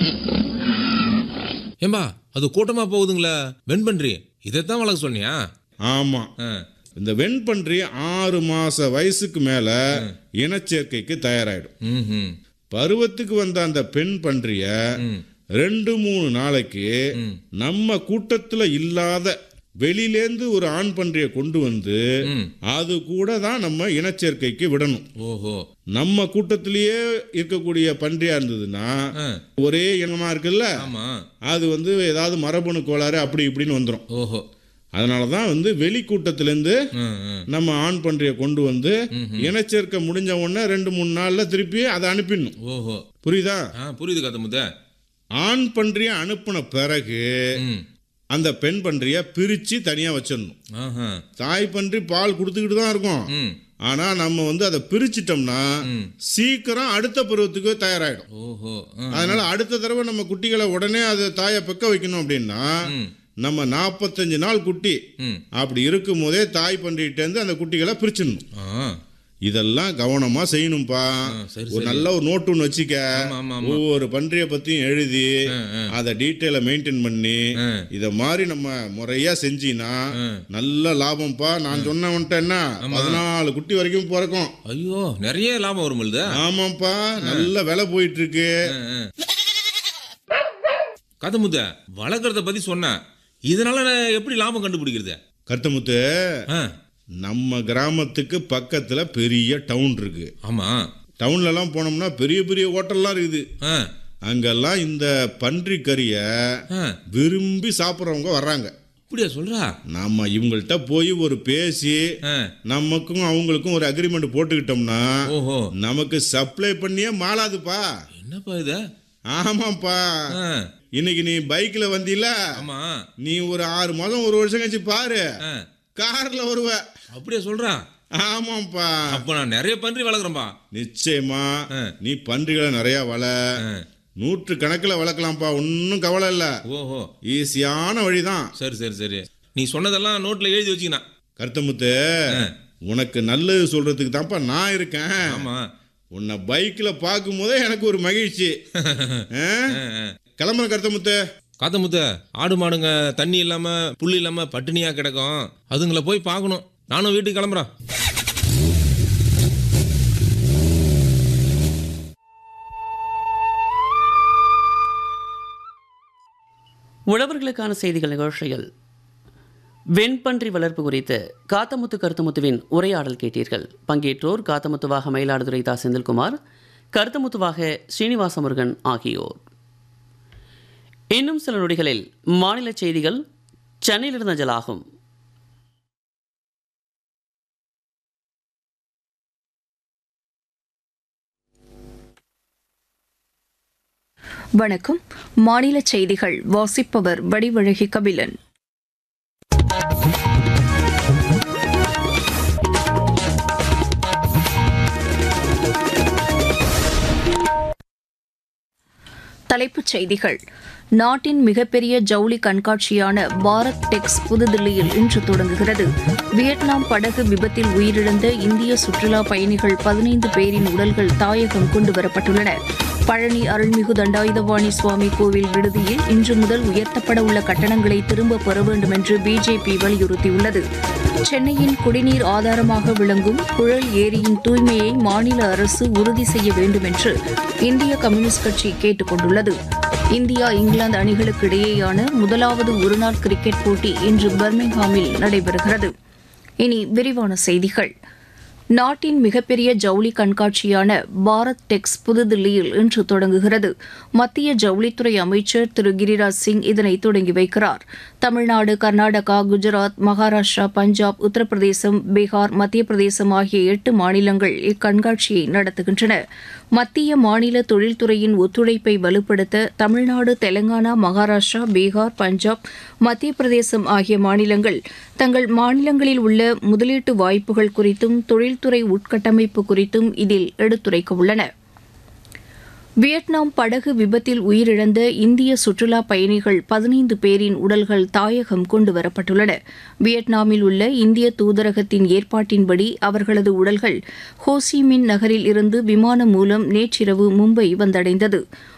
ஏம்பா அது கூட்டமா போகுதுங்களா வெண்பன்றி இதைத்தான் வளர்க்க சொன்னியா ஆமாம் ஆ, இந்த வெண்பன்றி ஆறு மாச வயசுக்கு மேல இனச்சேர்க்கைக்கு தயாராயிடும் ம்ஹும். பருவத்துக்கு வந்த அந்த பெண் பன்றிய ம். ரெண்டு மூணு நாளைக்கு நம்ம கூட்டத்துல இல்லாத வெளியிலேந்து ஒரு ஆண் பன்றியை கொண்டு வந்து ம். அது கூட தான் நம்ம இனச்சேர்க்கைக்கு விடணும் ஓஹோ நம்ம கூட்டத்திலேயே இருக்கக்கூடிய பன்றியா இருந்ததுன்னா ஆ, ஒரே இனமா இருக்குல்ல ஆமா அது வந்து ஏதாவது மரபணு கோளாறு அப்படி இப்படின்னு வந்துடும் ஓஹோ அதனால தான் வந்து வெளி கூட்டத்திலேருந்து ஆ, ஆ. நம்ம ஆண் பன்றியை கொண்டு வந்து இனச்சேர்க்கை முடிஞ்ச உடனே ரெண்டு மூணு நாள்ல திருப்பி அதை அனுப்பிடணும் ஓஹோ புரியுதா ஆ புரியுது கத்த முத்த ஆண் பன்றியை அனுப்பின பிறகு ம் அந்த பெண் பன்றியை பிரித்து தனியாக வச்சிடணும் ஆஹா தாய் பன்றி பால் கொடுத்துக்கிட்டு தான் இருக்கும் ம் ஆனால் நம்ம வந்து அதை பிரிச்சிட்டோம்னா ம். சீக்கிரம் அடுத்த பருவத்துக்கு தயாராகிடும் ஓஹோ ஆ, அதனால அடுத்த தடவை நம்ம குட்டிகளை உடனே அது தாயை பெக்க வைக்கணும் அப்படின்னா ம் நம்ம நாற்பத்தஞ்சு நாள் குட்டி ம் அப்படி இருக்கும் போதே தாய் பன்றிகிட்டேருந்து அந்த குட்டிகளை பிரிச்சிடணும் ஆ இதெல்லாம் கவனமா செய்யணும்ப்பா சரி, ஒரு நல்ல ஒரு நோட்டு ஒன்று வச்சுக்க ஆமா, ஆமா, ஆமா. ஒவ்வொரு பன்றியை பத்தியும் எழுதி ஆ, ஆ. அதை டீட்டெயிலை மெயின்டைன் பண்ணி ஆ. இத மாதிரி நம்ம முறையா செஞ்சீனா ஆ. நல்ல லாபம்ப்பா நான் சொன்னவன்ட்ட என்ன பதினாலு குட்டி வரைக்கும் பிறக்கும் ஐயோ நிறைய லாபம் வரும்பொழுது ஆமாப்பா நல்ல விலை போயிட்டு இருக்கு கதை முத்த வளர்க்குறத பத்தி சொன்னேன் இதனால நான் எப்படி லாபம் கண்டுபிடிக்கிறது கருத்தமுத்து ஆ நம்ம கிராமத்துக்கு பக்கத்துல பெரிய டவுன் இருக்கு ஆமா டவுன்ல எல்லாம் போனோம்னா பெரிய பெரிய ஹோட்டல்லாம் இருக்குது ஆ அங்கெல்லாம் இந்த பன்றி கறியை ஆ விரும்பி சாப்பிட்றவங்க வர்றாங்க அப்படியா சொல்றா நாம இவங்கள்ட்ட போய் ஒரு பேசி ஆ நமக்கும் அவங்களுக்கும் ஒரு அக்ரிமெண்ட் போட்டுக்கிட்டோம்னா ஓஹோ நமக்கு சப்ளை பண்ணியே மாளாதுப்பா என்னப்பா இது ஆமாப்பா ஆ இன்னைக்கு நீ பைக்ல வந்தீல ஆமா நீ ஒரு ஆறு மாதம் ஒரு வருஷம் கழிச்சு பாரு ஆ கார்ல வருவ அப்படியா சொல்றா ஆமாப்பா அப்ப நான் நிறைய பன்றி வளர்க்குறேன்பா நிச்சயமா ஆ. நீ பன்றிகளை நிறைய வள ஆ. நூற்று கணக்கில் வளர்க்கலாம்ப்பா ஒன்றும் கவலை இல்லை ஓஹோ ஈஸியான வழிதான் சரி சரி சரி நீ சொன்னதெல்லாம் நோட்ல எழுதி வச்சுக்கினா கருத்தமுத்து உனக்கு நல்லது சொல்றதுக்கு தான்ப்பா நான் இருக்கேன் ஆமா உன்னை பைக்ல பார்க்கும் போதே எனக்கு ஒரு மகிழ்ச்சி ஆ? கிளம்புற கருத்தமுத்து காத்த முத்த ஆடு மாடுங்க தண்ணி இல்லாம புல் இல்லாம பட்டினியா கிடக்கும் அதுங்கள போய் பார்க்கணும் நானும் வீட்டுக்கு கிளம்புறேன் உழவர்களுக்கான செய்திகள் நிகழ்ச்சியில் வெண்பன்றி வளர்ப்பு குறித்து காத்தமுத்து கருத்தமுத்துவின் உரையாடல் கேட்டீர்கள் பங்கேற்றோர் காத்தமுத்துவாக மயிலாடுதுறை தா செந்தில்குமார் கருத்தமுத்துவாக ஸ்ரீனிவாச முருகன் ஆகியோர் இன்னும் சில நொடிகளில் மாநில செய்திகள் சென்னையிலிருந்து அஞ்சலாகும் வணக்கம் மாநில செய்திகள் வாசிப்பவர் வடிவழகி கபிலன் தலைப்புச் செய்திகள் நாட்டின் மிகப்பெரிய ஜவுளி கண்காட்சியான பாரத் டெக்ஸ் புதுதில்லியில் இன்று தொடங்குகிறது வியட்நாம் படகு விபத்தில் உயிரிழந்த இந்திய சுற்றுலா பயணிகள் பதினைந்து பேரின் உடல்கள் தாயகம் கொண்டுவரப்பட்டுள்ளன பழனி அருள்மிகு தண்டாயுதபாணி சுவாமி கோவில் விடுதியில் இன்று முதல் உயர்த்தப்பட உள்ள கட்டணங்களை திரும்பப் பெற வேண்டும் என்று பிஜேபி வலியுறுத்தியுள்ளது சென்னையின் குடிநீர் ஆதாரமாக விளங்கும் புழல் ஏரியின் தூய்மையை மாநில அரசு உறுதி செய்ய வேண்டும் என்று இந்திய கம்யூனிஸ்ட் கட்சி கேட்டுக் கொண்டுள்ளது இந்தியா இங்கிலாந்து அணிகளுக்கு இடையேயான முதலாவது ஒருநாள் கிரிக்கெட் போட்டி இன்று பர்மிங்ஹாமில் நடைபெறுகிறது இனி விரிவான செய்திகள் நாட்டின் மிகப்பெரிய ஜவுளி கண்காட்சியான பாரத் டெக்ஸ் புதுதில்லியில் இன்று தொடங்குகிறது மத்திய ஜவுளித்துறை அமைச்சர் திரு கிரிராஜ் சிங் இதனை தொடங்கி வைக்கிறார் தமிழ்நாடு கர்நாடகா குஜராத் மகாராஷ்டிரா பஞ்சாப் உத்தரப்பிரதேசம் பீகார் மத்திய பிரதேசம் ஆகிய எட்டு மாநிலங்கள் இக்கண்காட்சியை நடத்துகின்றன மத்திய மாநில தொழில்துறையின் ஒத்துழைப்பை வலுப்படுத்த தமிழ்நாடு தெலங்கானா மகாராஷ்டிரா பீகார் பஞ்சாப் மத்திய பிரதேசம் ஆகிய மாநிலங்கள் தங்கள் மாநிலங்களில் உள்ள முதலீட்டு வாய்ப்புகள் குறித்தும் தொழில்துறை உட்கட்டமைப்பு குறித்தும் இதில் எடுத்துரைக்க உள்ளன வியட்நாம் படகு விபத்தில் உயிரிழந்த இந்திய சுற்றுலா பயணிகள் பதினைந்து பேரின் உடல்கள் தாயகம் கொண்டுவரப்பட்டுள்ளன வியட்நாமில் உள்ள இந்திய தூதரகத்தின் ஏற்பாட்டின்படி அவர்களது உடல்கள் ஹோசிமின் நகரில் இருந்து விமானம் மூலம் நேற்றிரவு மும்பை வந்தடைந்தது